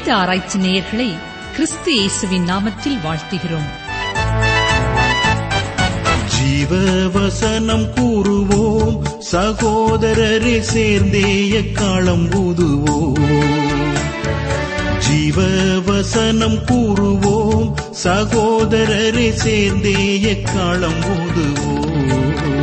வேத ஆராய்ச்சி நேயர்களை கிறிஸ்து இயேசுவின் நாமத்தில் வாழ்த்துகிறோம் ஜீவ வசனம் கூறுவோம் சகோதரரே சேர்ந்தே எக்காலம் ஊதுவோம் ஜீவ வசனம் கூறுவோம் சகோதரரே சேர்ந்தே எக்காலம் ஊதுவோம்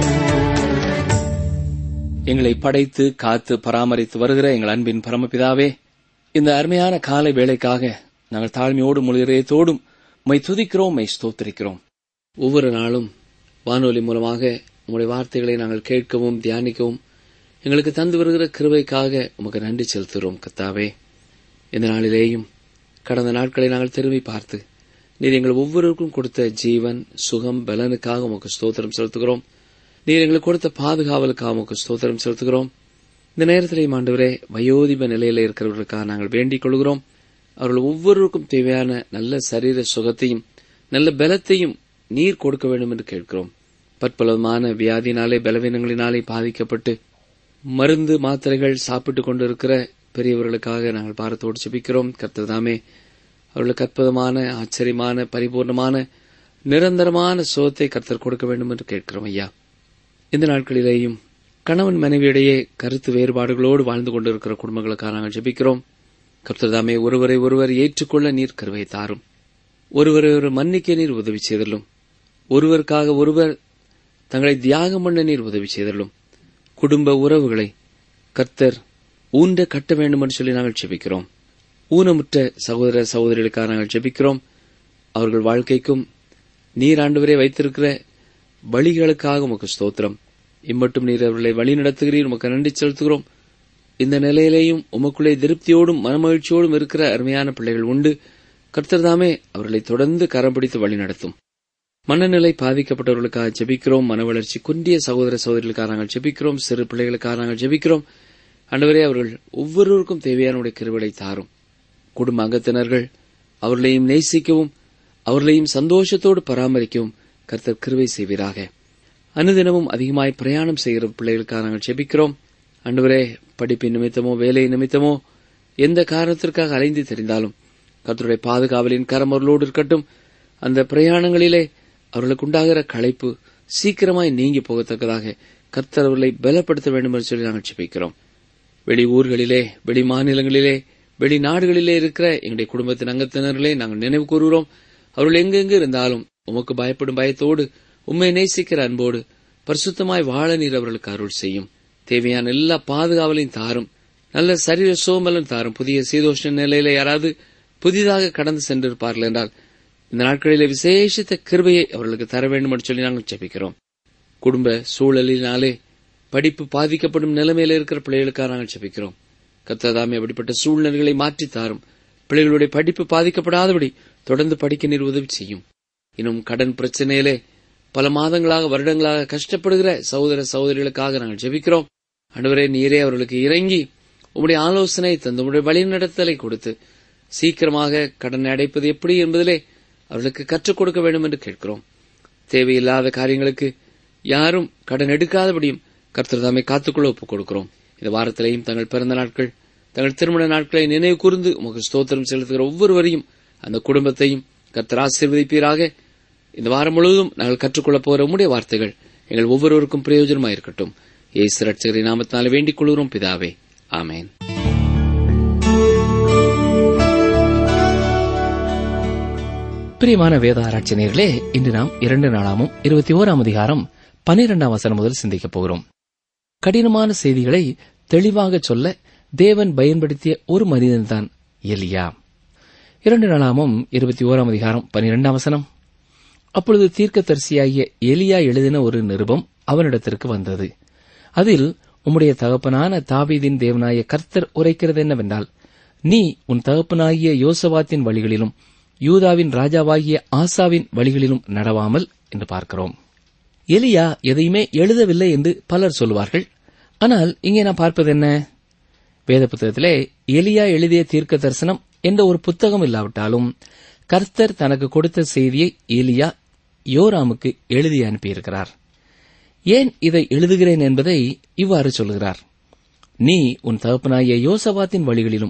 எங்களை படைத்து காத்து பராமரித்து வருகிற எங்கள் அன்பின் பரமபிதாவே இந்த அருமையான காலை வேளைக்காக நாங்கள் தாழ்மையோடு முழுகிறதோடும் மை துதிக்கிறோம் மை ஸ்தோத்திரிக்கிறோம் ஒவ்வொரு நாளும் வானொலி மூலமாக உங்களுடைய வார்த்தைகளை நாங்கள் கேட்கவும் தியானிக்கவும் எங்களுக்கு தந்து வருகிற கிருபைக்காக உமக்கு நன்றி செலுத்துகிறோம் கத்தாவே இந்த நாளிலேயும் கடந்த நாட்களை நாங்கள் திரும்பி பார்த்து நீர் எங்கள் ஒவ்வொருவருக்கும் கொடுத்த ஜீவன் சுகம் பலனுக்காக உமக்கு ஸ்தோத்திரம் செலுத்துகிறோம் நீர் எங்களுக்கு கொடுத்த பாதுகாவலுக்காக உமக்கு ஸ்தோத்திரம் செலுத்துகிறோம் இந்த நேரத்திலேயும் ஆண்டவரே வயோதிப நிலையில இருக்கிறவர்களுக்காக நாங்கள் வேண்டிக் கொள்கிறோம் அவர்கள் ஒவ்வொருவருக்கும் தேவையான நல்ல சரீர சுகத்தையும் நல்ல பலத்தையும் நீர் கொடுக்க வேண்டும் என்று கேட்கிறோம் பற்பலமான வியாதினாலே பலவீனங்களினாலே பாதிக்கப்பட்டு மருந்து மாத்திரைகள் சாப்பிட்டுக் கொண்டிருக்கிற பெரியவர்களுக்காக நாங்கள் பாரத்தோடு செபிக்கிறோம் கர்த்ததாமே அவர்களுக்கு அற்புதமான ஆச்சரியமான பரிபூர்ணமான நிரந்தரமான சுகத்தை கர்த்தர் கொடுக்க வேண்டும் என்று கேட்கிறோம் ஐயா இந்த நாட்களிலேயும் கணவன் மனைவியிடையே கருத்து வேறுபாடுகளோடு வாழ்ந்து கொண்டிருக்கிற குடும்பங்களுக்காக நாங்கள் ஜெபிக்கிறோம் கர்த்தர்தாமே ஒருவரை ஒருவர் ஏற்றுக்கொள்ள நீர் கருவை தாரும் ஒருவரை ஒரு மன்னிக்க நீர் உதவி செய்தலும் ஒருவருக்காக ஒருவர் தங்களை தியாகம் பண்ண நீர் உதவி செய்தலும் குடும்ப உறவுகளை கர்த்தர் ஊன்ற கட்ட வேண்டும் என்று சொல்லி நாங்கள் ஜெபிக்கிறோம் ஊனமுற்ற சகோதர சகோதரிகளுக்காக நாங்கள் ஜெபிக்கிறோம் அவர்கள் வாழ்க்கைக்கும் நீர் ஆண்டவரே வைத்திருக்கிற வழிகளுக்காக உமக்கு ஸ்தோத்திரம் இம்மட்டும் நீர் அவர்களை வழி நடத்துகிறீர் உமக்கு நன்றி செலுத்துகிறோம் இந்த நிலையிலேயும் உமக்குள்ளே திருப்தியோடும் மனமகிழ்ச்சியோடும் இருக்கிற அருமையான பிள்ளைகள் உண்டு கர்த்தர்தாமே அவர்களை தொடர்ந்து கரம் பிடித்து வழி நடத்தும் மனநிலை பாதிக்கப்பட்டவர்களுக்காக ஜெபிக்கிறோம் மன வளர்ச்சி குன்றிய சகோதர சகோதரிகளுக்காக நாங்கள் ஜெபிக்கிறோம் சிறு பிள்ளைகளுக்காக நாங்கள் ஜெபிக்கிறோம் ஆண்டவரே அவர்கள் ஒவ்வொருவருக்கும் தேவையான உடைய கிருவிலை தாரும் குடும்ப அங்கத்தினர்கள் அவர்களையும் நேசிக்கவும் அவர்களையும் சந்தோஷத்தோடு பராமரிக்கவும் கர்த்தர் கிருவை செய்வீராக அனுதினமும் அதிகமாய் பிரயாணம் செய்கிற பிள்ளைகளுக்காக நாங்கள் ஜெபிக்கிறோம் அன்றுவரே படிப்பின் நிமித்தமோ வேலை நிமித்தமோ எந்த காரணத்திற்காக அலைந்து தெரிந்தாலும் கர்த்தருடைய பாதுகாவலின் கரம் அவர்களோடு இருக்கட்டும் அந்த பிரயாணங்களிலே அவர்களுக்கு உண்டாகிற களைப்பு சீக்கிரமாய் நீங்கி போகத்தக்கதாக கர்த்தர் அவர்களை பலப்படுத்த வேண்டும் என்று சொல்லி நாங்கள் ஜெபிக்கிறோம் வெளி ஊர்களிலே வெளி மாநிலங்களிலே வெளிநாடுகளிலே இருக்கிற எங்களுடைய குடும்பத்தின் அங்கத்தினர்களே நாங்கள் நினைவு கூறுகிறோம் அவர்கள் எங்கெங்கு இருந்தாலும் உமக்கு பயப்படும் பயத்தோடு உம்மை நேசிக்கிற அன்போடு பரிசுத்தமாய் வாழ நீர் அவர்களுக்கு அருள் செய்யும் தேவையான எல்லா பாதுகாவலையும் தாரும் நல்ல சரீர சோம்பலும் தாரும் புதிய சீதோஷ்ண நிலையில யாராவது புதிதாக கடந்து சென்றிருப்பார்கள் என்றால் இந்த நாட்களிலே விசேஷித்த கிருபையை அவர்களுக்கு தர வேண்டும் என்று சொல்லி நாங்கள் ஜெபிக்கிறோம் குடும்ப சூழலினாலே படிப்பு பாதிக்கப்படும் நிலைமையில இருக்கிற பிள்ளைகளுக்காக நாங்கள் ஜெபிக்கிறோம் கத்ததாமே அப்படிப்பட்ட சூழ்நிலைகளை மாற்றித் தாரும் பிள்ளைகளுடைய படிப்பு பாதிக்கப்படாதபடி தொடர்ந்து படிக்க நீர் உதவி செய்யும் இன்னும் கடன் பிரச்சனையிலே பல மாதங்களாக வருடங்களாக கஷ்டப்படுகிற சகோதர சகோதரிகளுக்காக நாங்கள் ஜெபிக்கிறோம் அன்றுவரே நீரே அவர்களுக்கு இறங்கி உம்முடைய ஆலோசனை தந்து உம்முடைய வழிநடத்தலை கொடுத்து சீக்கிரமாக கடனை அடைப்பது எப்படி என்பதிலே அவர்களுக்கு கற்றுக் கொடுக்க வேண்டும் என்று கேட்கிறோம் தேவையில்லாத காரியங்களுக்கு யாரும் கடன் எடுக்காதபடியும் கர்த்தர் தாமே காத்துக்கொள்ள ஒப்புக் கொடுக்கிறோம் இந்த வாரத்திலேயும் தங்கள் பிறந்த நாட்கள் தங்கள் திருமண நாட்களை நினைவு கூர்ந்து உமக்கு ஸ்தோத்திரம் செலுத்துகிற ஒவ்வொருவரையும் அந்த குடும்பத்தையும் கர்த்தர் ஆசீர்வதிப்பீராக இந்த வாரம் முழுவதும் நாங்கள் கற்றுக்கொள்ளப் போகிற உம்முடைய வார்த்தைகள் எங்கள் ஒவ்வொருவருக்கும் பிரயோஜனமாயிருக்கட்டும் ஏசு ரட்சகரின் நாமத்தினாலே வேண்டிக் கொள்கிறோம் பிதாவே ஆமேன் பிரியமான வேத ஆராய்ச்சியர்களே இன்று நாம் இரண்டு நாளாமும் இருபத்தி ஓராம் அதிகாரம் பனிரெண்டாம் வசனம் முதல் சிந்திக்கப் போகிறோம் கடினமான செய்திகளை தெளிவாக சொல்ல தேவன் பயன்படுத்திய ஒரு மனிதன்தான் எலியா இரண்டு நாளாமும் இருபத்தி ஓராம் அதிகாரம் பனிரெண்டாம் வசனம் அப்பொழுது தீர்க்கதரிசியாகிய எலியா எழுதின ஒரு நிருபம் அவனிடத்திற்கு வந்தது அதில் உம்முடைய தகப்பனான தாவீதின் தேவனாய கர்த்தர் உரைக்கிறது என்னவென்றால் நீ உன் தகப்பனாகிய யோசபாத்தின் வழிகளிலும் யூதாவின் ராஜாவாகிய ஆசாவின் வழிகளிலும் நடவாமல் என்று பார்க்கிறோம் எலியா எதையுமே எழுதவில்லை என்று பலர் சொல்வார்கள் ஆனால் இங்கே நான் பார்ப்பது என்ன வேத புத்தகத்திலே எலியா எழுதிய தீர்க்க தரிசனம் என்ற ஒரு புத்தகம் இல்லாவிட்டாலும் கர்த்தர் தனக்கு கொடுத்த செய்தியை எலியா யோராமுக்கு எழுதி அனுப்பியிருக்கிறார் ஏன் இதை எழுதுகிறேன் என்பதை இவ்வாறு சொல்கிறார் நீ உன் தகப்பனாகிய யோசபாத்தின் வழிகளிலும்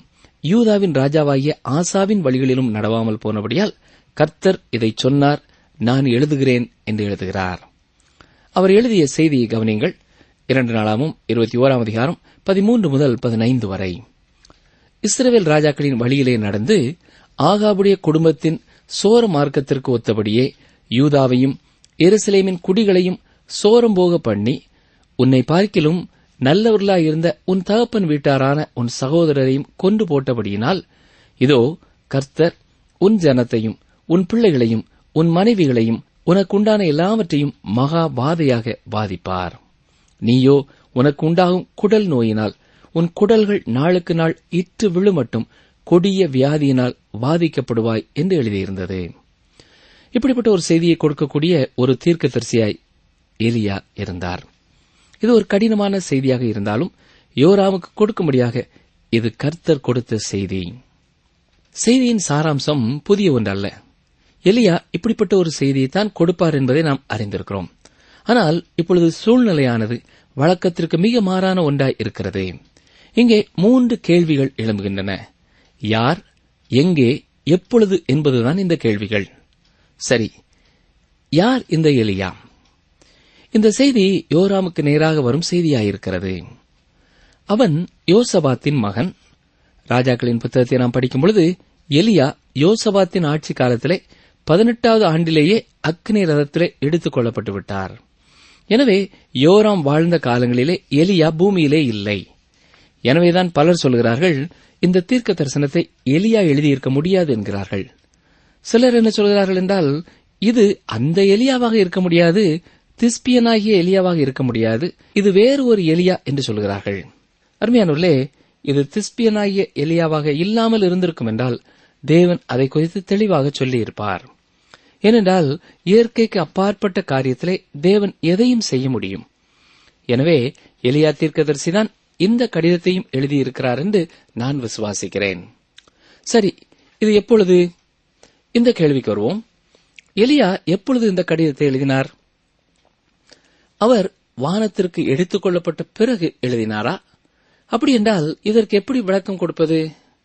யூதாவின் ராஜாவாகிய ஆசாவின் வழிகளிலும் நடவாமல் போனபடியால் கர்த்தர் இதை சொன்னார் நான் எழுதுகிறேன் என்று எழுதுகிறார் அவர் எழுதிய செய்தியை கவனியுங்கள் இரண்டு நாளாமும் இருபத்தி ஓராம் அதிகாரம் பதிமூன்று முதல் பதினைந்து வரை இஸ்ரவேல் ராஜாக்களின் வழியிலே நடந்து ஆகாபுடைய குடும்பத்தின் சோர மார்க்கத்திற்கு ஒத்தபடியே யூதாவையும் எருசலேமின் குடிகளையும் சோரம் போக பண்ணி உன்னை பார்க்கிலும் நல்லவர்களாயிருந்த உன் தகப்பன் வீட்டாரான உன் சகோதரரையும் கொண்டு போட்டபடியினால் இதோ கர்த்தர் உன் ஜனத்தையும் உன் பிள்ளைகளையும் உன் மனைவிகளையும் உனக்குண்டான எல்லாவற்றையும் மகா பாதையாக பாதிப்பார் நீயோ உனக்கு உண்டாகும் குடல் நோயினால் உன் குடல்கள் நாளுக்கு நாள் இற்று விழுமட்டும் கொடிய வியாதியினால் பாதிக்கப்படுவாய் என்று எழுதியிருந்தது இப்படிப்பட்ட ஒரு செய்தியை கொடுக்கக்கூடிய ஒரு தீர்க்கதரிசியாய் எலியா இருந்தார் இது ஒரு கடினமான செய்தியாக இருந்தாலும் யோராமுக்கு கொடுக்கும்படியாக இது கர்த்தர் கொடுத்த செய்தி செய்தியின் சாராம்சம் புதிய ஒன்றல்ல எலியா இப்படிப்பட்ட ஒரு செய்தியை தான் கொடுப்பார் என்பதை நாம் அறிந்திருக்கிறோம் ஆனால் இப்பொழுது சூழ்நிலையானது வழக்கத்திற்கு மிக மாறான ஒன்றாய் இருக்கிறது இங்கே மூன்று கேள்விகள் எழும்புகின்றன யார் எங்கே எப்பொழுது என்பதுதான் இந்த கேள்விகள் சரி யார் இந்த எலியா இந்த செய்தி யோராமுக்கு நேராக வரும் செய்தியாயிருக்கிறது அவன் யோசபாத்தின் மகன் ராஜாக்களின் புத்தகத்தை நாம் படிக்கும் பொழுது எலியா யோசபாத்தின் ஆட்சி காலத்திலே பதினெட்டாவது ஆண்டிலேயே அக்னி ரதத்திலே எடுத்துக் கொள்ளப்பட்டு விட்டார் எனவே யோராம் வாழ்ந்த காலங்களிலே எலியா பூமியிலே இல்லை எனவேதான் பலர் சொல்கிறார்கள் இந்த தீர்க்க தரிசனத்தை எலியா எழுதியிருக்க முடியாது என்கிறார்கள் சிலர் என்ன சொல்கிறார்கள் என்றால் இது அந்த எலியாவாக இருக்க முடியாது திஸ்பியனாகிய எலியாவாக இருக்க முடியாது இது வேறு ஒரு எலியா என்று சொல்கிறார்கள் அருமையானூர்களே இது திஸ்பியனாகிய எலியாவாக இல்லாமல் இருந்திருக்கும் என்றால் தேவன் அதை குறித்து தெளிவாக சொல்லியிருப்பார் ஏனென்றால் இயற்கைக்கு அப்பாற்பட்ட காரியத்திலே தேவன் எதையும் செய்ய முடியும் எனவே எலியா தீர்க்கதரிசிதான் இந்த கடிதத்தையும் எழுதியிருக்கிறார் என்று நான் விசுவாசிக்கிறேன் சரி இது எப்பொழுது இந்த கேள்விக்கு வருவோம் எலியா எப்பொழுது இந்த கடிதத்தை எழுதினார் அவர் வானத்திற்கு எடுத்துக் கொள்ளப்பட்ட பிறகு எழுதினாரா அப்படி என்றால் இதற்கு எப்படி விளக்கம் கொடுப்பது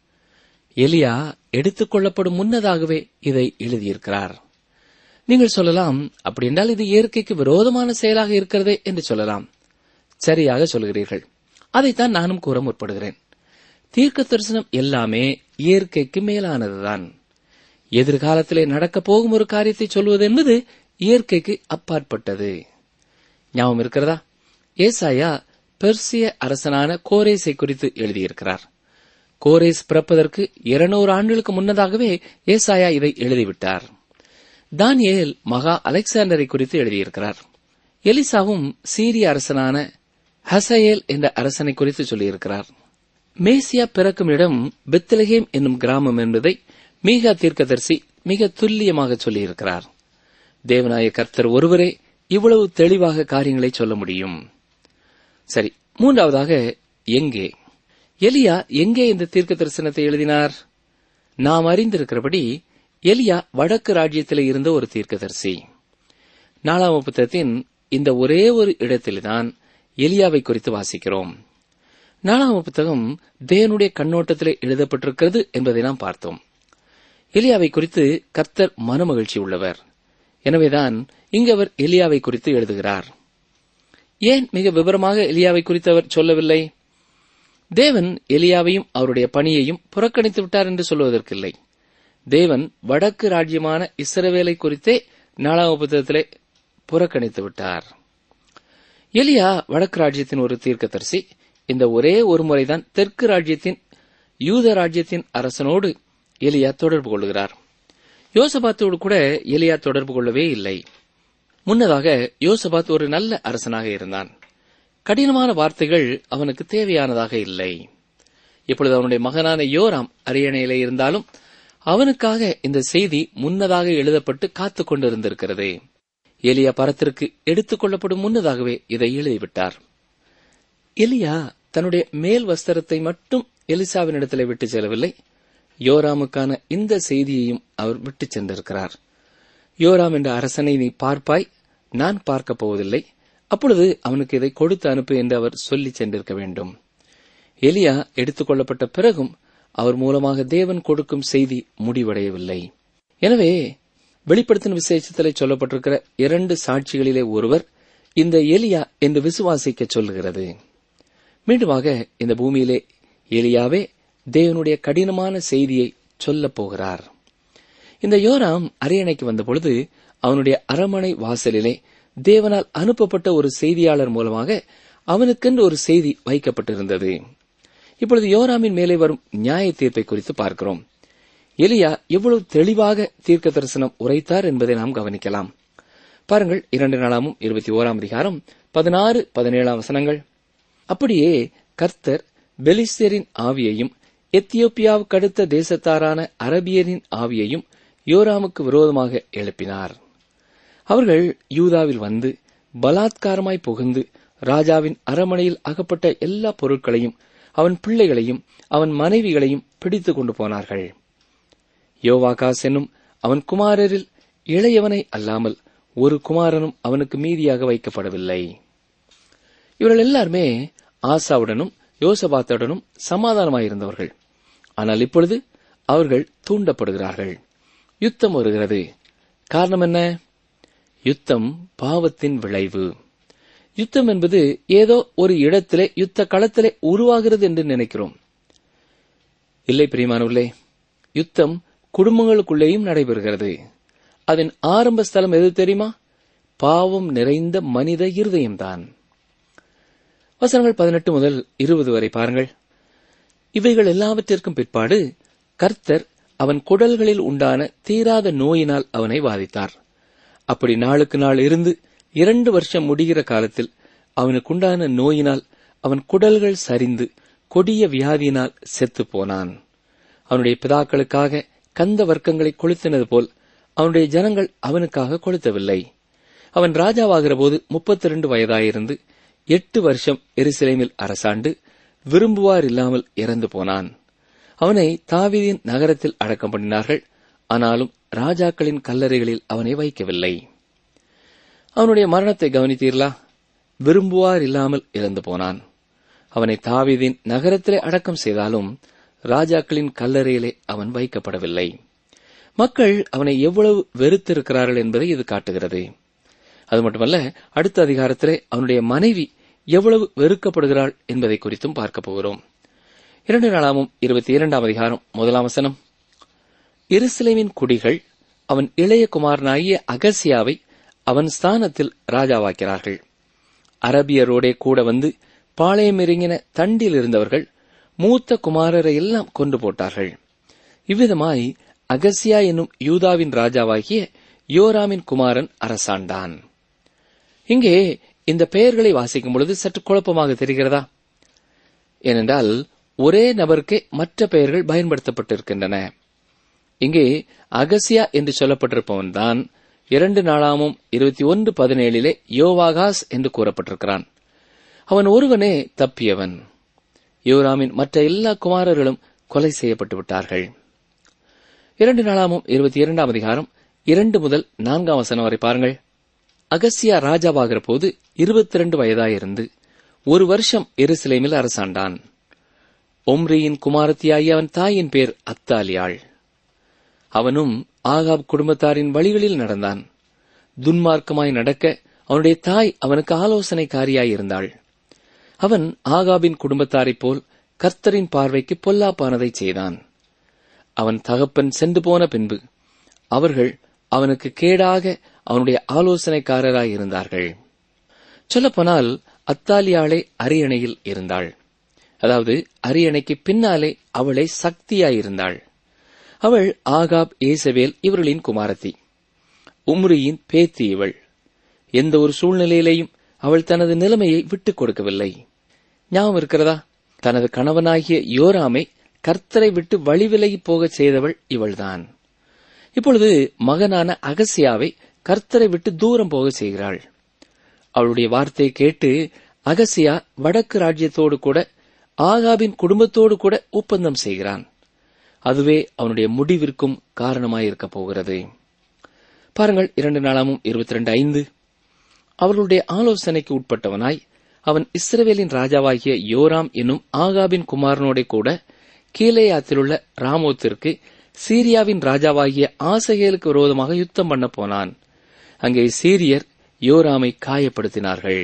எலியா எடுத்துக் கொள்ளப்படும் முன்னதாகவே இதை எழுதியிருக்கிறார் நீங்கள் சொல்லலாம் அப்படி என்றால் இது இயற்கைக்கு விரோதமான செயலாக இருக்கிறதே என்று சொல்லலாம் சரியாக சொல்கிறீர்கள் அதைத்தான் நானும் கூற முற்படுகிறேன் தீர்க்க தரிசனம் எல்லாமே இயற்கைக்கு மேலானதுதான் எதிர்காலத்திலே நடக்கப் போகும் ஒரு காரியத்தை சொல்வது என்பது இயற்கைக்கு அப்பாற்பட்டது ஞாபகம் இருக்கிறதா ஏசாயா பெர்சிய அரசனான கோரேஸை குறித்து எழுதியிருக்கிறார் கோரேஸ் பிறப்பதற்கு இருநூறு ஆண்டுகளுக்கு முன்னதாகவே ஏசாயா இதை எழுதிவிட்டார் தானியேல் மகா அலெக்சாண்டரை குறித்து எழுதியிருக்கிறார் எலிசாவும் சீரிய அரசனான ஹசயேல் என்ற அரசனை குறித்து சொல்லியிருக்கிறார் மேசியா பிறக்கும் இடம் பெத்லஹேம் என்னும் கிராமம் என்பதை மீகா தீர்க்கதரிசி மிக துல்லியமாக சொல்லியிருக்கிறார் தேவநாய கர்த்தர் ஒருவரே இவ்வளவு தெளிவாக காரியங்களை சொல்ல முடியும் சரி மூன்றாவதாக எங்கே எலியா எங்கே இந்த தீர்க்க தரிசனத்தை எழுதினார் நாம் அறிந்திருக்கிறபடி எலியா வடக்கு ராஜ்யத்திலே இருந்த ஒரு தீர்க்கதரிசி நாலாம் புத்தகத்தின் இந்த ஒரே ஒரு இடத்தில்தான் எலியாவை குறித்து வாசிக்கிறோம் நாலாம் புத்தகம் தேவனுடைய கண்ணோட்டத்திலே எழுதப்பட்டிருக்கிறது என்பதை நாம் பார்த்தோம் எலியாவை குறித்து கர்த்தர் மனமகிழ்ச்சி உள்ளவர் எனவேதான் இங்கு அவர் எலியாவை குறித்து எழுதுகிறார் ஏன் மிக விவரமாக எலியாவை குறித்து அவர் சொல்லவில்லை தேவன் எலியாவையும் அவருடைய பணியையும் புறக்கணித்து விட்டார் என்று சொல்வதற்கில்லை தேவன் வடக்கு ராஜ்யமான இஸ்ரவேலை குறித்தே நாலாம் புத்தகத்திலே புறக்கணித்து விட்டார் எலியா வடக்கு ராஜ்யத்தின் ஒரு தீர்க்கதரிசி இந்த ஒரே ஒரு முறைதான் தெற்கு ராஜ்யத்தின் யூத ராஜ்யத்தின் அரசனோடு எலியா தொடர்பு கொள்கிறார் யோசபாத்தோடு கூட எலியா தொடர்பு கொள்ளவே இல்லை முன்னதாக யோசபாத் ஒரு நல்ல அரசனாக இருந்தான் கடினமான வார்த்தைகள் அவனுக்கு தேவையானதாக இல்லை இப்பொழுது அவனுடைய மகனான யோராம் அரியணையிலே இருந்தாலும் அவனுக்காக இந்த செய்தி முன்னதாக எழுதப்பட்டு காத்துக் கொண்டிருந்திருக்கிறது எலியா பரத்திற்கு எடுத்துக் கொள்ளப்படும் முன்னதாகவே இதை எழுதிவிட்டார் எலியா தன்னுடைய மேல் வஸ்திரத்தை மட்டும் எலிசாவினிடத்தில் விட்டு செல்லவில்லை யோராமுக்கான இந்த செய்தியையும் அவர் விட்டு சென்றிருக்கிறார் யோராம் என்ற அரசனை நீ பார்ப்பாய் நான் பார்க்கப் போவதில்லை அப்பொழுது அவனுக்கு இதை கொடுத்து அனுப்பு என்று அவர் சொல்லி சென்றிருக்க வேண்டும் எலியா எடுத்துக் கொள்ளப்பட்ட பிறகும் அவர் மூலமாக தேவன் கொடுக்கும் செய்தி முடிவடையவில்லை எனவே வெளிப்படுத்தின விசேஷத்திலே சொல்லப்பட்டிருக்கிற இரண்டு சாட்சிகளிலே ஒருவர் இந்த எலியா என்று விசுவாசிக்க சொல்லுகிறது மீண்டுமாக இந்த பூமியிலே எலியாவே தேவனுடைய கடினமான செய்தியை சொல்லப் போகிறார் இந்த யோராம் அரியணைக்கு வந்தபொழுது அவனுடைய அரமனை வாசலிலே தேவனால் அனுப்பப்பட்ட ஒரு செய்தியாளர் மூலமாக அவனுக்கென்று ஒரு செய்தி வைக்கப்பட்டிருந்தது இப்பொழுது யோராமின் மேலே வரும் நியாய தீர்ப்பை குறித்து பார்க்கிறோம் எலியா எவ்வளவு தெளிவாக தீர்க்க தரிசனம் உரைத்தார் என்பதை நாம் கவனிக்கலாம் பாருங்கள் இரண்டு நாளாமும் இருபத்தி ஓராம் அதிகாரம் பதினாறு பதினேழாம் வசனங்கள் அப்படியே கர்த்தர் பெலிஸ்தரின் ஆவியையும் எத்தியோப்பியாவுக்கு அடுத்த தேசத்தாரான அரபியரின் ஆவியையும் யோராமுக்கு விரோதமாக எழுப்பினார் அவர்கள் யூதாவில் வந்து பலாத்காரமாய் புகுந்து ராஜாவின் அரமனையில் அகப்பட்ட எல்லா பொருட்களையும் அவன் பிள்ளைகளையும் அவன் மனைவிகளையும் பிடித்துக் கொண்டு போனார்கள் யோவாகாஸ் என்னும் அவன் குமாரரில் இளையவனை அல்லாமல் ஒரு குமாரனும் அவனுக்கு மீதியாக வைக்கப்படவில்லை இவர்கள் எல்லாருமே ஆசாவுடனும் யோசபாத்துடனும் சமாதானமாயிருந்தவர்கள் ஆனால் இப்பொழுது அவர்கள் தூண்டப்படுகிறார்கள் யுத்தம் வருகிறது காரணம் என்ன யுத்தம் பாவத்தின் விளைவு யுத்தம் என்பது ஏதோ ஒரு இடத்திலே யுத்த களத்திலே உருவாகிறது என்று நினைக்கிறோம் இல்லை பிரியமானவர்களே யுத்தம் குடும்பங்களுக்குள்ளேயும் நடைபெறுகிறது அதன் ஆரம்ப ஸ்தலம் எது தெரியுமா பாவம் நிறைந்த மனித இருதயம்தான் வசனங்கள் பதினெட்டு முதல் இருபது வரை பாருங்கள் இவைகள் எல்லாவற்றிற்கும் பிற்பாடு கர்த்தர் அவன் குடல்களில் உண்டான தீராத நோயினால் அவனை பாதித்தார் அப்படி நாளுக்கு நாள் இருந்து இரண்டு வருஷம் முடிகிற காலத்தில் அவனுக்குண்டான நோயினால் அவன் குடல்கள் சரிந்து கொடிய வியாதியினால் செத்துப் போனான் அவனுடைய பிதாக்களுக்காக கந்த வர்க்கங்களை கொளுத்தினது போல் அவனுடைய ஜனங்கள் அவனுக்காக கொளுத்தவில்லை அவன் ராஜாவாகிற போது முப்பத்தி இரண்டு வயதாயிருந்து எட்டு வருஷம் எருசலேமில் அரசாண்டு விரும்புவார் இல்லாமல் இறந்து போனான் அவனை தாவீதின் நகரத்தில் அடக்கம் பண்ணினார்கள் ஆனாலும் ராஜாக்களின் கல்லறைகளில் அவனை வைக்கவில்லை அவனுடைய மரணத்தை கவனித்தீர்களா விரும்புவார் இல்லாமல் இறந்து போனான் அவனை தாவீதின் நகரத்திலே அடக்கம் செய்தாலும் ராஜாக்களின் கல்லறையிலே அவன் வைக்கப்படவில்லை மக்கள் அவனை எவ்வளவு வெறுத்திருக்கிறார்கள் என்பதை இது காட்டுகிறது அது மட்டுமல்ல அடுத்த அதிகாரத்திலே அவனுடைய மனைவி எவ்வளவு வெறுக்கப்படுகிறாள் என்பதை குறித்தும் பார்க்க போகிறோம் இரண்டு நாளாமும் இருபத்தி இரண்டாம் அதிகாரம் முதலாம் வசனம் எருசலேமின் குடிகள் அவன் இளைய குமாரனாகிய அகசியாவை அவன் ஸ்தானத்தில் ராஜாவாக்கிறார்கள் அரபியரோடே கூட வந்து பாளையமிறங்கின தண்டில் இருந்தவர்கள் மூத்த குமாரரை எல்லாம் கொண்டு போட்டார்கள் இவ்விதமாய் அகசியா என்னும் யூதாவின் ராஜாவாகிய யோராமின் குமாரன் அரசாண்டான் இங்கே இந்த பெயர்களை வாசிக்கும் பொழுது சற்று குழப்பமாக தெரிகிறதா ஏனென்றால் ஒரே நபருக்கே மற்ற பெயர்கள் பயன்படுத்தப்பட்டிருக்கின்றன இங்கே அகசியா என்று சொல்லப்பட்டிருப்பவன் தான் இரண்டு நாளாமும் இருபத்தி ஒன்று பதினேழிலே யோவாகாஸ் என்று கூறப்பட்டிருக்கிறான் அவன் ஒருவனே தப்பியவன் யோராமின் மற்ற எல்லா குமாரர்களும் கொலை செய்யப்பட்டு விட்டார்கள் இரண்டு நாளாமும் இருபத்தி இரண்டாம் அதிகாரம் இரண்டு முதல் நான்காம் வசனம் வரை பாருங்கள் அகசியா ராஜாவாகிற போது இருபத்தி இரண்டு வயதாயிருந்து ஒரு வருஷம் எருசலேமில் அரசாண்டான் ஒம்ரியின் குமாரத்தியாகி அவன் தாயின் பேர் அத்தாலியாள் அவனும் ஆகாப் குடும்பத்தாரின் வழிகளில் நடந்தான் துன்மார்க்கமாய் நடக்க அவனுடைய தாய் அவனுக்கு ஆலோசனைக்காரியாயிருந்தாள் அவன் ஆகாபின் குடும்பத்தாரைப் போல் கர்த்தரின் பார்வைக்கு பொல்லாப்பானதை செய்தான் அவன் தகப்பன் சென்று போன பின்பு அவர்கள் அவனுக்கு கேடாக அவனுடைய ஆலோசனைக்காரராயிருந்தார்கள் சொல்லப்போனால் அத்தாலியாளே அரியணையில் இருந்தாள் அதாவது அரியணைக்கு பின்னாலே அவளை சக்தியாயிருந்தாள் அவள் ஆகாப் ஏசவேல் இவர்களின் குமாரத்தி உம்ரியின் பேத்தி இவள் எந்த ஒரு சூழ்நிலையிலேயும் அவள் தனது நிலைமையை விட்டுக் கொடுக்கவில்லை ஞாபகம் இருக்கிறதா தனது கணவனாகிய யோராமை கர்த்தரை விட்டு வழிவிலகி போகச் செய்தவள் இவள்தான் இப்பொழுது மகனான அகசியாவை கர்த்தரை விட்டு தூரம் போக செய்கிறாள் அவளுடைய வார்த்தையை கேட்டு அகசியா வடக்கு ராஜ்யத்தோடு கூட ஆகாபின் குடும்பத்தோடு கூட ஒப்பந்தம் செய்கிறான் அதுவே அவனுடைய முடிவிற்கும் காரணமாயிருக்க போகிறது பாருங்கள் இரண்டு நாளாமும் இருபத்தி ரெண்டு ஐந்து அவர்களுடைய ஆலோசனைக்கு உட்பட்டவனாய் அவன் இஸ்ரவேலின் ராஜாவாகிய யோராம் என்னும் ஆகாபின் குமாரனோட கூட கீலேயாத்திலுள்ள ராமோத்திற்கு சீரியாவின் ராஜாவாகிய ஆசகேலுக்கு விரோதமாக யுத்தம் பண்ண போனான் அங்கே சீரியர் யோராமை காயப்படுத்தினார்கள்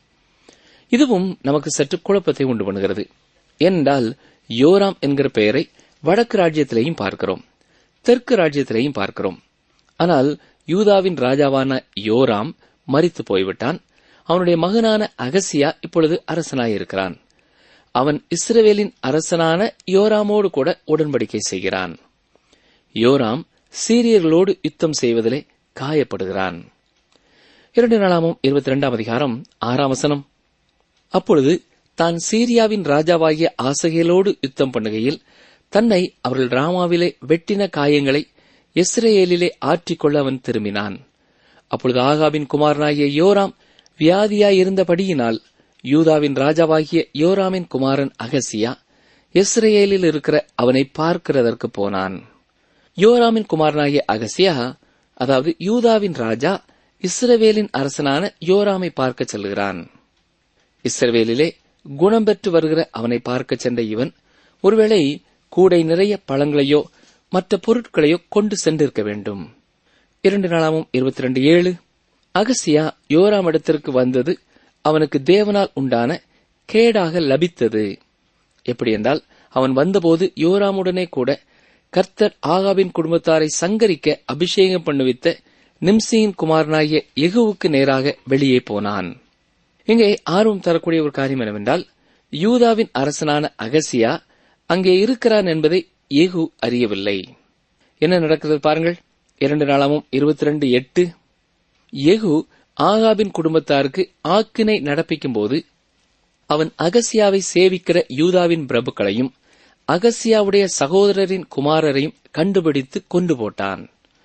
இதுவும் நமக்கு சற்று குழப்பத்தை உண்டு பண்ணுகிறது ஏனென்றால் யோராம் என்கிற பெயரை வடக்கு ராஜ்யத்திலேயும் பார்க்கிறோம் தெற்கு ராஜ்யத்திலேயும் பார்க்கிறோம் ஆனால் யூதாவின் ராஜாவான யோராம் மரித்து போய்விட்டான் அவனுடைய மகனான அகசியா இப்பொழுது அரசனாயிருக்கிறான் அவன் இஸ்ரவேலின் அரசனான யோராமோடு கூட உடன்படிக்கை செய்கிறான் யோராம் சீரியர்களோடு யுத்தம் செய்வதிலே காயப்படுகிறான் இரண்டு நாளாமும் இருபத்தி இரண்டாம் அதிகாரம் ஆறாம் வசனம் அப்பொழுது தான் சீரியாவின் ராஜாவாகிய ஆசகேலோடு யுத்தம் பண்ணுகையில் தன்னை அவர்கள் ராமாவிலே வெட்டின காயங்களை இஸ்ரேலிலே ஆற்றிக்கொள்ள அவன் திரும்பினான் அப்பொழுது ஆகாபின் குமாரனாகிய யோராம் வியாதியாயிருந்தபடியினால் யூதாவின் ராஜாவாகிய யோராமின் குமாரன் அகசியா இஸ்ரேலில் இருக்கிற அவனை பார்க்கிறதற்கு போனான் யோராமின் குமாரனாகிய அகசியா அதாவது யூதாவின் ராஜா இஸ்ரவேலின் அரசனான யோராமை பார்க்க செல்கிறான் இஸ்ரவேலிலே குணம் பெற்று வருகிற அவனை பார்க்க சென்ற இவன் ஒருவேளை கூடை நிறைய பழங்களையோ மற்ற பொருட்களையோ கொண்டு சென்றிருக்க வேண்டும் இரண்டு நாளாமும் இருபத்தி ரெண்டு ஏழு அகசியா யோராம் இடத்திற்கு வந்தது அவனுக்கு தேவனால் உண்டான கேடாக லபித்தது எப்படி என்றால் அவன் வந்தபோது யோராமுடனே கூட கர்த்தர் ஆகாவின் குடும்பத்தாரை சங்கரிக்க அபிஷேகம் பண்ணுவித்த நிம்சியின் குமாரனாகிய எகுவுக்கு நேராக வெளியே போனான் இங்கே ஆர்வம் தரக்கூடிய ஒரு காரியம் என்னவென்றால் யூதாவின் அரசனான அகசியா அங்கே இருக்கிறான் என்பதை ஏகு அறியவில்லை என்ன நடக்கிறது பாருங்கள் இரண்டு நாளாமும் இருபத்தி ரெண்டு எட்டு ஏகு ஆகாபின் குடும்பத்தாருக்கு ஆக்கினை நடப்பிக்கும் போது அவன் அகசியாவை சேவிக்கிற யூதாவின் பிரபுக்களையும் அகசியாவுடைய சகோதரரின் குமாரரையும் கண்டுபிடித்து கொண்டு போட்டான்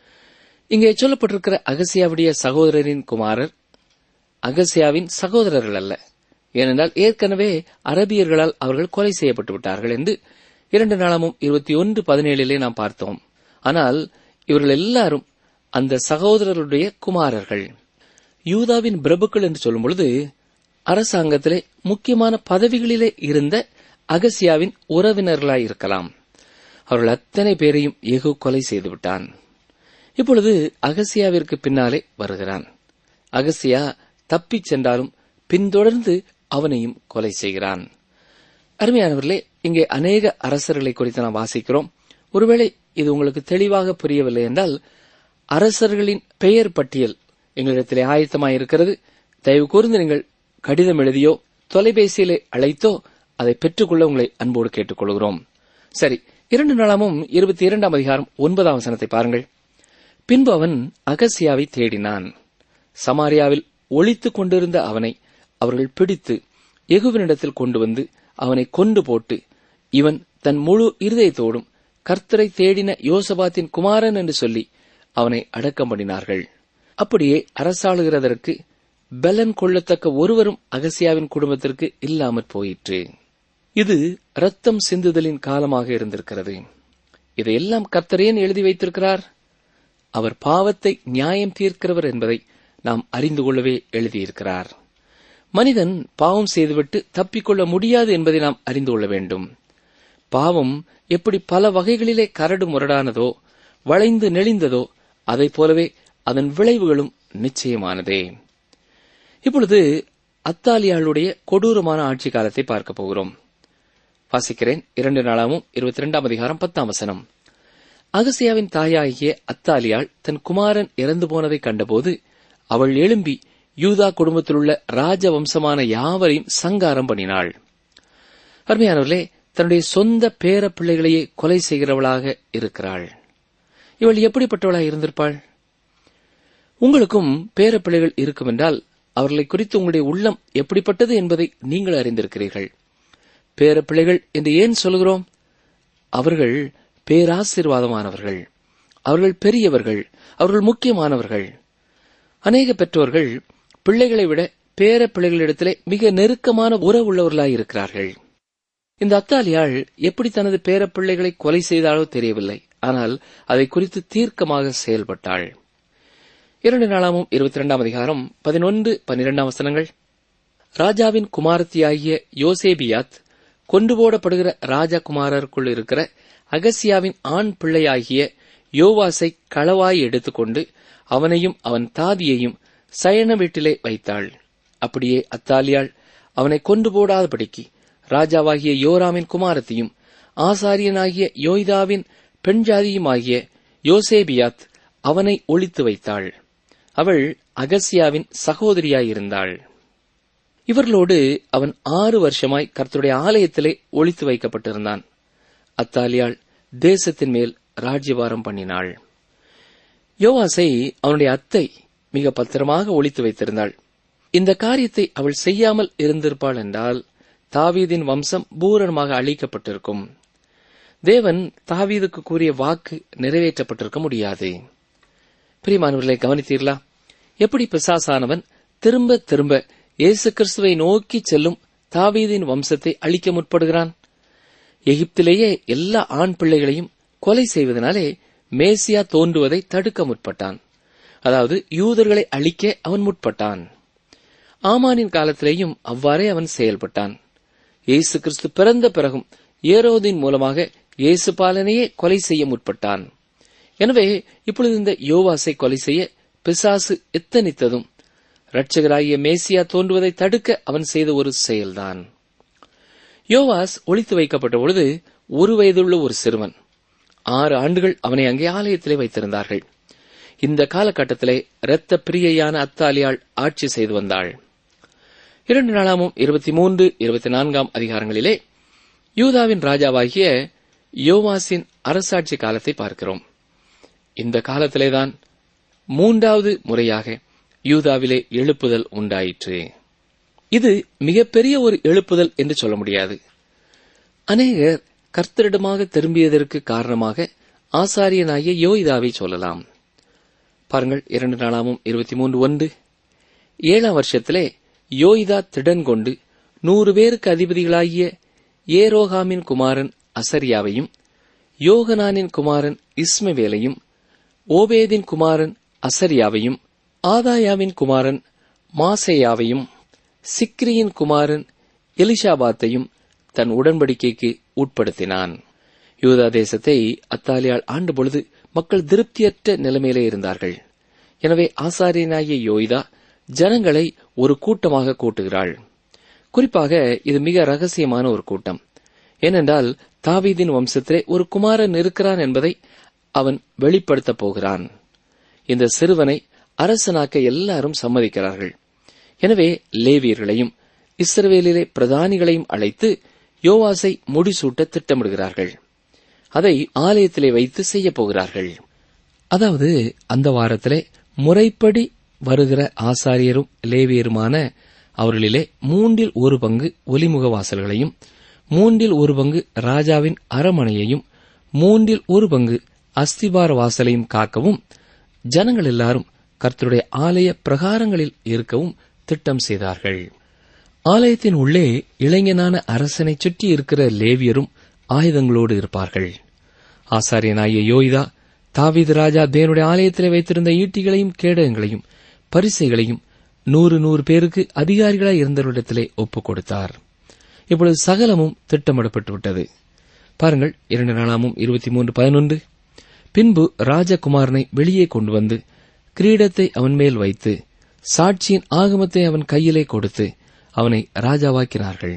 இங்கே சொல்லப்பட்டிருக்கிற அகசியாவுடைய சகோதரரின் குமாரர் அகசியாவின் சகோதரர்கள் அல்ல ஏனென்றால் ஏற்கனவே அரபியர்களால் அவர்கள் கொலை செய்யப்பட்டு விட்டார்கள் என்று இரண்டு நாளமும் இருபத்தி ஒன்று பதினேழிலே நாம் பார்த்தோம் ஆனால் இவர்கள் எல்லாரும் அந்த சகோதரருடைய குமாரர்கள் யூதாவின் பிரபுக்கள் என்று சொல்லும் பொழுது அரசாங்கத்திலே முக்கியமான பதவிகளிலே இருந்த அகசியாவின் உறவினர்களாய் இருக்கலாம் அவர்கள் அத்தனை பேரையும் எகு கொலை செய்துவிட்டான் இப்பொழுது அகசியாவிற்கு பின்னாலே வருகிறான் அகசியா தப்பிச் சென்றாலும் பின்தொடர்ந்து அவனையும் கொலை செய்கிறான் அருமையானவர்களே இங்கே அநேக அரசர்களை குறித்து நாம் வாசிக்கிறோம் ஒருவேளை இது உங்களுக்கு தெளிவாக புரியவில்லை என்றால் அரசர்களின் பெயர் பட்டியல் எங்களிடத்திலே ஆயத்தமாயிருக்கிறது தயவு கூர்ந்து நீங்கள் கடிதம் எழுதியோ தொலைபேசியிலே அழைத்தோ அதை பெற்றுக்கொள்ள உங்களை அன்போடு கேட்டுக்கொள்கிறோம் சரி இரண்டு நாளாமும் இருபத்தி இரண்டாம் அதிகாரம் ஒன்பதாம் வசனத்தை பாருங்கள் பின்பு அவன் அகசியாவை தேடினான் சமாரியாவில் ஒளித்துக் கொண்டிருந்த அவனை அவர்கள் பிடித்து எகுவினிடத்தில் கொண்டு வந்து அவனை கொண்டு போட்டு இவன் தன் முழு இருதயத்தோடும் கர்த்தரை தேடின யோசபாத்தின் குமாரன் என்று சொல்லி அவனை அடக்கம் பண்ணினார்கள் அப்படியே அரசாளுகிறதற்கு பலன் கொள்ளத்தக்க ஒருவரும் அகசியாவின் குடும்பத்திற்கு இல்லாமற் போயிற்று இது ரத்தம் சிந்துதலின் காலமாக இருந்திருக்கிறது இதையெல்லாம் கர்த்தரேன் எழுதி வைத்திருக்கிறார் அவர் பாவத்தை நியாயம் தீர்க்கிறவர் என்பதை நாம் அறிந்து கொள்ளவே எழுதியிருக்கிறார் மனிதன் பாவம் செய்துவிட்டு தப்பிக்கொள்ள முடியாது என்பதை நாம் அறிந்து கொள்ள வேண்டும் பாவம் எப்படி பல வகைகளிலே கரடு முரடானதோ வளைந்து நெளிந்ததோ அதைப் போலவே அதன் விளைவுகளும் நிச்சயமானதே இப்பொழுது அத்தாலியாளுடைய கொடூரமான ஆட்சி காலத்தை பார்க்க போகிறோம் வாசிக்கிறேன் இரண்டு நாளாமும் இருபத்தி இரண்டாம் அதிகாரம் பத்தாம் வசனம் அகசியாவின் தாயாகிய அத்தாலியாள் தன் குமாரன் இறந்து போனதை கண்டபோது அவள் எழும்பி யூதா குடும்பத்திலுள்ள ராஜவம்சமான யாவரையும் சங்காரம் பண்ணினாள் அருமையானவர்களே தன்னுடைய சொந்த பேர பிள்ளைகளையே கொலை செய்கிறவளாக இருக்கிறாள் இவள் எப்படிப்பட்டவளாக இருந்திருப்பாள் உங்களுக்கும் பேர பிள்ளைகள் இருக்கும் என்றால் அவர்களை குறித்து உங்களுடைய உள்ளம் எப்படிப்பட்டது என்பதை நீங்கள் அறிந்திருக்கிறீர்கள் பேர பிள்ளைகள் என்று ஏன் சொல்கிறோம் அவர்கள் பேராசீர்வாதமானவர்கள் அவர்கள் பெரியவர்கள் அவர்கள் முக்கியமானவர்கள் அநேக பெற்றோர்கள் பிள்ளைகளை விட பேர பிள்ளைகளிடத்திலே மிக நெருக்கமான உறவுள்ளவர்களாய் இருக்கிறார்கள் இந்த அத்தாலியாள் எப்படி தனது பேர பிள்ளைகளை கொலை செய்தாலோ தெரியவில்லை ஆனால் அதை குறித்து தீர்க்கமாக செயல்பட்டாள் இரண்டு நாளாமும் இருபத்தி இரண்டாம் அதிகாரம் பதினொன்று பன்னிரெண்டாம் வசனங்கள் ராஜாவின் குமாரத்தியாகிய யோசேபியாத் கொண்டு போடப்படுகிற ராஜகுமாரருக்குள் இருக்கிற அகசியாவின் ஆண் பிள்ளையாகிய யோவாசை களவாய் எடுத்துக்கொண்டு அவனையும் அவன் தாதியையும் சயன வீட்டிலே வைத்தாள் அப்படியே அத்தாலியாள் அவனை கொண்டு போடாதபடிக்கு ராஜாவாகிய யோராமின் குமாரத்தையும் ஆசாரியனாகிய யோய்தாவின் பெண்ஜாதியுமாகிய யோசேபியாத் அவனை ஒளித்து வைத்தாள் அவள் அகசியாவின் சகோதரியாயிருந்தாள் இவர்களோடு அவன் ஆறு வருஷமாய் கர்த்தருடைய ஆலயத்திலே ஒளித்து வைக்கப்பட்டிருந்தான் அத்தாலியாள் தேசத்தின் மேல் ராஜ்யபாரம் பண்ணினாள் யோவாசை அவனுடைய அத்தை மிக பத்திரமாக ஒளித்து வைத்திருந்தாள் இந்த காரியத்தை அவள் செய்யாமல் இருந்திருப்பாள் என்றால் தாவீதின் வம்சம் பூரணமாக அழிக்கப்பட்டிருக்கும் தேவன் தாவீதுக்கு கூறிய வாக்கு நிறைவேற்றப்பட்டிருக்க முடியாது பிரியமானவர்களை கவனித்தீர்களா எப்படி பிசாசானவன் திரும்ப திரும்ப இயேசு கிறிஸ்துவை நோக்கி செல்லும் தாவீதின் வம்சத்தை அழிக்க முற்படுகிறான் எகிப்திலேயே எல்லா ஆண் பிள்ளைகளையும் கொலை செய்வதனாலே மேசியா தோன்றுவதை தடுக்க முற்பட்டான் அதாவது யூதர்களை அழிக்க அவன் முற்பட்டான் ஆமானின் காலத்திலேயும் அவ்வாறே அவன் செயல்பட்டான் இயேசு கிறிஸ்து பிறந்த பிறகும் ஏரோதின் மூலமாக இயேசு பாலனையே கொலை செய்ய முற்பட்டான் எனவே இப்பொழுது இந்த யோவாசை கொலை செய்ய பிசாசு எத்தனித்ததும் இரட்சகராகிய மேசியா தோன்றுவதை தடுக்க அவன் செய்த ஒரு செயல்தான் யோவாஸ் ஒளித்து வைக்கப்பட்ட பொழுது ஒரு வயதுள்ள ஒரு சிறுவன் ஆறு ஆண்டுகள் அவனை அங்கே ஆலயத்திலே வைத்திருந்தார்கள் இந்த காலகட்டத்திலே இரத்த பிரியையான அத்தாலியாள் ஆட்சி செய்து வந்தாள் இரண்டு நாளாமும் இருபத்தி மூன்று இருபத்தி நான்காம் அதிகாரங்களிலே யூதாவின் ராஜாவாகிய யோவாசின் அரசாட்சி காலத்தை பார்க்கிறோம் இந்த காலத்திலேதான் மூன்றாவது முறையாக யூதாவிலே எழுப்புதல் உண்டாயிற்று இது மிகப்பெரிய ஒரு எழுப்புதல் என்று சொல்ல முடியாது அநேகர் கர்த்தரிடமாக திரும்பியதற்கு காரணமாக ஆசாரியனாகிய யோய்தாவை சொல்லலாம் பாருங்கள் இரண்டு நாளாமும் இருபத்தி மூன்று ஒன்று ஏழாம் வருஷத்திலே யோய்தா திடன் கொண்டு நூறு பேருக்கு அதிபதிகளாகிய ஏரோகாமின் குமாரன் அசரியாவையும் யோகனானின் குமாரன் இஸ்மவேலையும் ஓபேதின் குமாரன் அசரியாவையும் ஆதாயாவின் குமாரன் மாசேயாவையும் சிக்ரியின் குமாரன் எலிஷாபாத்தையும் தன் உடன்படிக்கைக்கு உட்படுத்தினான் யூதா தேசத்தை அத்தாலியால் ஆண்டு பொழுது மக்கள் திருப்தியற்ற நிலைமையிலே இருந்தார்கள் எனவே ஆசாரியனாகிய யோய்தா ஜனங்களை ஒரு கூட்டமாக கூட்டுகிறாள் குறிப்பாக இது மிக ரகசியமான ஒரு கூட்டம் ஏனென்றால் தாவீதின் வம்சத்திலே ஒரு குமாரன் இருக்கிறான் என்பதை அவன் வெளிப்படுத்தப் போகிறான் இந்த சிறுவனை அரசனாக்க எல்லாரும் சம்மதிக்கிறார்கள் எனவே லேவியர்களையும் இஸ்ரவேலிலே பிரதானிகளையும் அழைத்து யோவாசை முடிசூட்ட திட்டமிடுகிறார்கள் அதை ஆலயத்திலே வைத்து செய்யப் போகிறார்கள் அதாவது அந்த வாரத்திலே முறைப்படி வருகிற ஆசாரியரும் லேவியருமான அவர்களிலே மூன்றில் ஒரு பங்கு ஒலிமுக வாசல்களையும் மூன்றில் ஒரு பங்கு ராஜாவின் அரமனையையும் மூன்றில் ஒரு பங்கு அஸ்திபார வாசலையும் காக்கவும் ஜனங்கள் எல்லாரும் கர்த்தருடைய ஆலய பிரகாரங்களில் இருக்கவும் திட்டம் செய்தார்கள் ஆலயத்தின் உள்ளே இளைஞனான அரசனை சுற்றி இருக்கிற லேவியரும் ஆயுதங்களோடு இருப்பார்கள் ஆசாரியனாகிய யோய்தா தாவீது ராஜா தேவனுடைய ஆலயத்திலே வைத்திருந்த ஈட்டிகளையும் கேடகங்களையும் பரிசைகளையும் நூறு நூறு பேருக்கு அதிகாரிகளாய் இருந்தவரிடத்திலே ஒப்புக் கொடுத்தார் இப்பொழுது சகலமும் திட்டமிடப்பட்டு விட்டது பாருங்கள் இரண்டு நாளாமும் இருபத்தி மூன்று பதினொன்று பின்பு ராஜகுமாரனை வெளியே கொண்டு வந்து கிரீடத்தை அவன் மேல் வைத்து சாட்சியின் ஆகமத்தை அவன் கையிலே கொடுத்து அவனை ராஜாவாக்கினார்கள்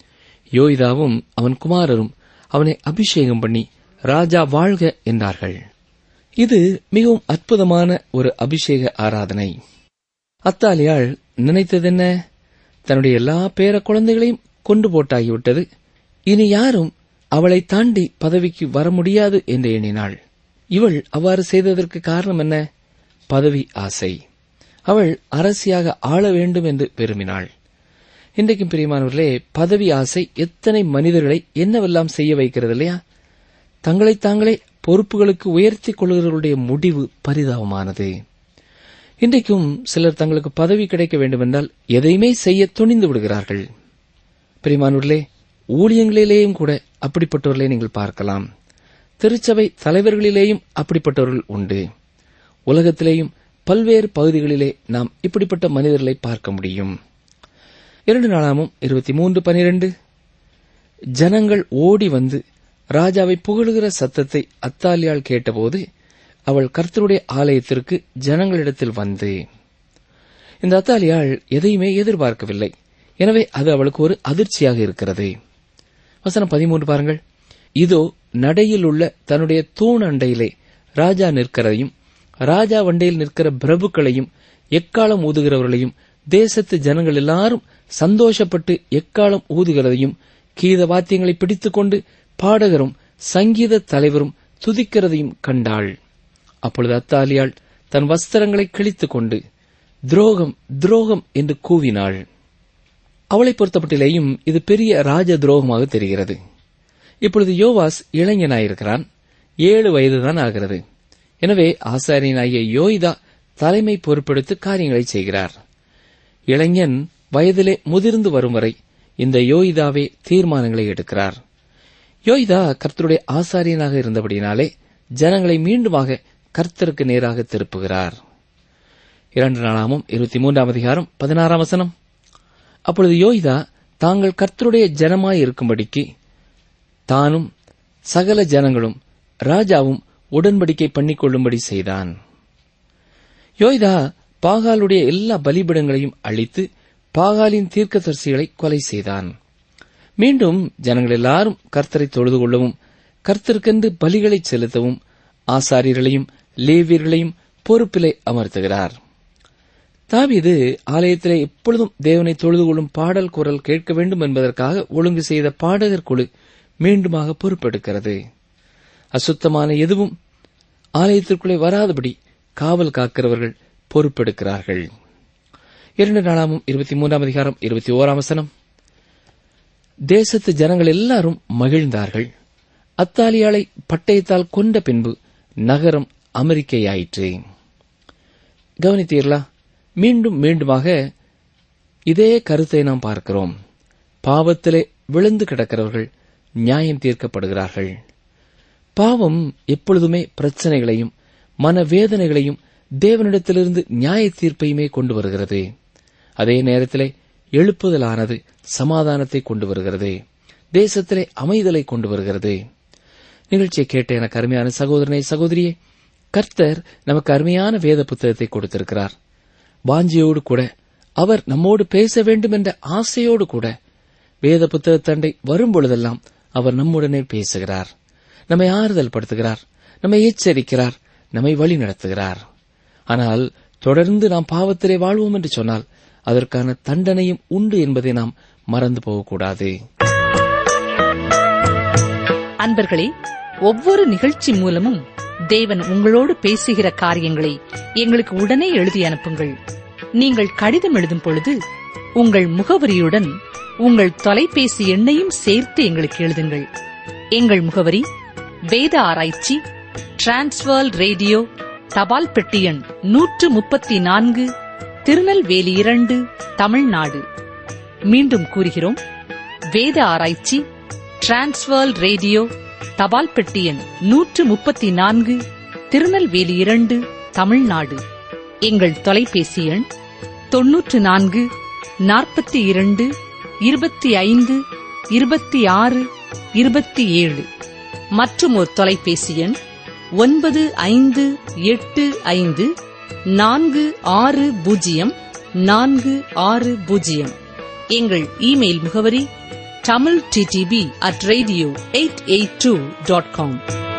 யோய்தாவும் அவன் குமாரரும் அவனை அபிஷேகம் பண்ணி ராஜா வாழ்க என்றார்கள் இது மிகவும் அற்புதமான ஒரு அபிஷேக ஆராதனை அத்தாலியாள் நினைத்ததென்ன தன்னுடைய எல்லா பேர குழந்தைகளையும் கொண்டு போட்டாகிவிட்டது இனி யாரும் அவளை தாண்டி பதவிக்கு வர முடியாது என்று எண்ணினாள் இவள் அவ்வாறு செய்ததற்கு காரணம் என்ன பதவி ஆசை அவள் அரசியாக ஆள வேண்டும் என்று விரும்பினாள் இன்றைக்கும் பிரியமானவர்களே பதவி ஆசை எத்தனை மனிதர்களை என்னவெல்லாம் செய்ய வைக்கிறது இல்லையா தங்களை தாங்களே பொறுப்புகளுக்கு உயர்த்திக் கொள்கிறவர்களுடைய முடிவு பரிதாபமானது இன்றைக்கும் சிலர் தங்களுக்கு பதவி கிடைக்க வேண்டுமென்றால் எதையுமே செய்ய துணிந்து விடுகிறார்கள் பிரிமானூர்களே ஊழியங்களிலேயும் கூட அப்படிப்பட்டவர்களை நீங்கள் பார்க்கலாம் திருச்சபை தலைவர்களிலேயும் அப்படிப்பட்டவர்கள் உண்டு உலகத்திலேயும் பல்வேறு பகுதிகளிலே நாம் இப்படிப்பட்ட மனிதர்களை பார்க்க முடியும் இரண்டு நாளாமும் இருபத்தி மூன்று பனிரெண்டு ஜனங்கள் ஓடி வந்து ராஜாவை புகழுகிற சத்தத்தை அத்தாலியால் கேட்டபோது அவள் கர்த்தருடைய ஆலயத்திற்கு ஜனங்களிடத்தில் வந்து இந்த அத்தாலியாள் எதையுமே எதிர்பார்க்கவில்லை எனவே அது அவளுக்கு ஒரு அதிர்ச்சியாக இருக்கிறது வசனம் பதிமூன்று பாருங்கள் இதோ நடையில் உள்ள தன்னுடைய தூண் அண்டையிலே ராஜா நிற்கிறதையும் ராஜா வண்டையில் நிற்கிற பிரபுக்களையும் எக்காலம் ஊதுகிறவர்களையும் தேசத்து ஜனங்கள் எல்லாரும் சந்தோஷப்பட்டு எக்காலம் ஊதுகிறதையும் கீத வாத்தியங்களை பிடித்துக்கொண்டு பாடகரும் சங்கீத தலைவரும் துதிக்கிறதையும் கண்டாள் அப்பொழுது அத்தாலியாள் தன் வஸ்திரங்களை கிழித்துக் கொண்டு துரோகம் துரோகம் என்று கூவினாள் அவளை பொறுத்தப்பட்டிலேயும் இது பெரிய ராஜ துரோகமாக தெரிகிறது இப்பொழுது யோவாஸ் இளைஞனாயிருக்கிறான் ஏழு வயதுதான் ஆகிறது எனவே ஆசாரியனாகிய யோய்தா தலைமை பொறுப்பெடுத்து காரியங்களை செய்கிறார் இளைஞன் வயதிலே முதிர்ந்து வரும் வரை இந்த யோய்தாவே தீர்மானங்களை எடுக்கிறார் யோய்தா கர்த்தருடைய ஆசாரியனாக இருந்தபடினாலே ஜனங்களை மீண்டுமாக கர்த்தருக்கு நேராக திருப்புகிறார் இரண்டு நாளாமும் இருபத்தி மூன்றாம் அதிகாரம் பதினாறாம் வசனம் அப்பொழுது யோய்தா தாங்கள் கர்த்தருடைய ஜனமாய் இருக்கும்படிக்கு தானும் சகல ஜனங்களும் ராஜாவும் உடன்படிக்கை பண்ணிக்கொள்ளும்படி செய்தான் யோய்தா பாகாலுடைய எல்லா பலிபிடங்களையும் அழித்து பாகாலின் தீர்க்கதரிசிகளை கொலை செய்தான் மீண்டும் ஜனங்கள் எல்லாரும் கர்த்தரை தொழுது கொள்ளவும் கர்த்தருக்கென்று பலிகளை செலுத்தவும் ஆசாரியர்களையும் லேவியர்களையும் பொறுப்பிலே அமர்த்துகிறார் தாவீது ஆலயத்திலே எப்பொழுதும் தேவனை தொழுது கொள்ளும் பாடல் குரல் கேட்க வேண்டும் என்பதற்காக ஒழுங்கு செய்த பாடகர் குழு மீண்டுமாக பொறுப்பெடுக்கிறது அசுத்தமான எதுவும் ஆலயத்திற்குள்ளே வராதபடி காவல் காக்கிறவர்கள் பொறுப்பெடுக்கிறார்கள் இரண்டு நாளாமும் இருபத்தி மூன்றாம் அதிகாரம் இருபத்தி ஓராம் வசனம் தேசத்து ஜனங்கள் எல்லாரும் மகிழ்ந்தார்கள் அத்தாலியாளை பட்டயத்தால் கொண்ட பின்பு நகரம் அமெரிக்கையாயிற்று கவனித்தீர்களா மீண்டும் மீண்டுமாக இதே கருத்தை நாம் பார்க்கிறோம் பாவத்திலே விழுந்து கிடக்கிறவர்கள் நியாயம் தீர்க்கப்படுகிறார்கள் பாவம் எப்பொழுதுமே பிரச்சனைகளையும் மனவேதனைகளையும் தேவனிடத்திலிருந்து நியாய தீர்ப்பையுமே கொண்டு வருகிறது அதே நேரத்திலே எழுப்புதலானது சமாதானத்தை கொண்டு வருகிறது தேசத்திலே அமைதலை கொண்டு வருகிறது நிகழ்ச்சியை கேட்ட எனக்கு அருமையான சகோதரனை சகோதரியே கர்த்தர் நமக்கு அருமையான வேத புத்தகத்தை கொடுத்திருக்கிறார் வாஞ்சியோடு கூட அவர் நம்மோடு பேச வேண்டும் என்ற ஆசையோடு கூட வேத புத்தகத்தண்டை வரும்பொழுதெல்லாம் அவர் நம்முடனே பேசுகிறார் நம்மை ஆறுதல் படுத்துகிறார் நம்மை எச்சரிக்கிறார் நம்மை வழி நடத்துகிறார் ஆனால் தொடர்ந்து நாம் பாவத்திலே வாழ்வோம் என்று சொன்னால் அதற்கான தண்டனையும் உண்டு என்பதை நாம் மறந்து போகக்கூடாது அன்பர்களே ஒவ்வொரு நிகழ்ச்சி மூலமும் தேவன் உங்களோடு பேசுகிற காரியங்களை எங்களுக்கு உடனே எழுதி அனுப்புங்கள் நீங்கள் கடிதம் எழுதும் பொழுது உங்கள் முகவரியுடன் உங்கள் தொலைபேசி எண்ணையும் சேர்த்து எங்களுக்கு எழுதுங்கள் எங்கள் முகவரி வேத ஆராய்ச்சி டிரான்ஸ்வர் ரேடியோ தபால் பெட்டி எண் நூற்று முப்பத்தி நான்கு திருநெல்வேலி இரண்டு தமிழ்நாடு மீண்டும் கூறுகிறோம் வேத ஆராய்ச்சி டிரான்ஸ்வர் ரேடியோ தபால் பெட்டி எண் நூற்று முப்பத்தி நான்கு திருநெல்வேலி இரண்டு தமிழ்நாடு எங்கள் தொலைபேசி எண் தொன்னூற்று நான்கு நாற்பத்தி இரண்டு இருபத்தி ஐந்து இருபத்தி ஆறு இருபத்தி ஏழு மற்றும் ஒரு தொலைபேசி எண் ஒன்பது ஐந்து எட்டு ஐந்து நான்கு ஆறு பூஜ்ஜியம் நான்கு ஆறு பூஜ்ஜியம் எங்கள் இமெயில் முகவரி Tamil DDP at radio eight eight two dot com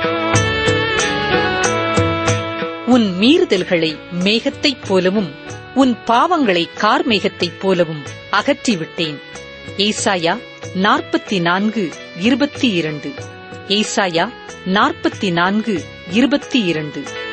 உன் மீறுதல்களை மேகத்தைப் போலவும் உன் பாவங்களை கார்மேகத்தைப் போலவும் அகற்றிவிட்டேன் ஏசாயா நாற்பத்தி நான்கு இருபத்தி இரண்டு ஏசாயா நாற்பத்தி நான்கு இருபத்தி இரண்டு